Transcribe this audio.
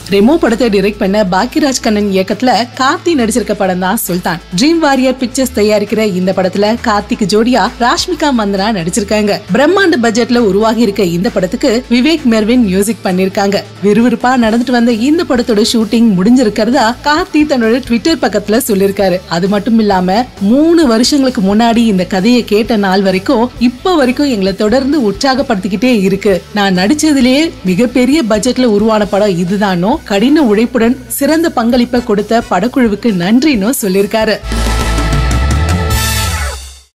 ரெமோ படத்தை டைரக்ட் பண்ண பாக்கியராஜ் கண்ணன் இயக்கத்துல கார்த்தி நடிச்சிருக்க படம் தான் சுல்தான் ட்ரீம் வாரியர் பிக்சர்ஸ் தயாரிக்கிற இந்த படத்துல கார்த்திக் ஜோடியா ராஷ்மிகா மந்தனா நடிச்சிருக்காங்க பிரம்மாண்ட பட்ஜெட்ல உருவாகி இருக்க இந்த படத்துக்கு விவேக் மெர்வின் மியூசிக் பண்ணிருக்காங்க விறுவிறுப்பா நடந்துட்டு வந்த இந்த படத்தோட ஷூட்டிங் முடிஞ்சிருக்கிறதா கார்த்தி தன்னோட ட்விட்டர் பக்கத்துல சொல்லிருக்காரு அது மட்டும் இல்லாம மூணு வருஷங்களுக்கு முன்னாடி இந்த கதையை கேட்ட நாள் வரைக்கும் இப்ப வரைக்கும் எங்களை தொடர்ந்து உற்சாகப்படுத்திக்கிட்டே இருக்கு நான் நடிச்சதுலயே மிகப்பெரிய பட்ஜெட்ல உருவான படம் இதுதானோ கடின உழைப்புடன் சிறந்த பங்களிப்பை கொடுத்த படக்குழுவுக்கு நன்றின்னு சொல்லியிருக்காரு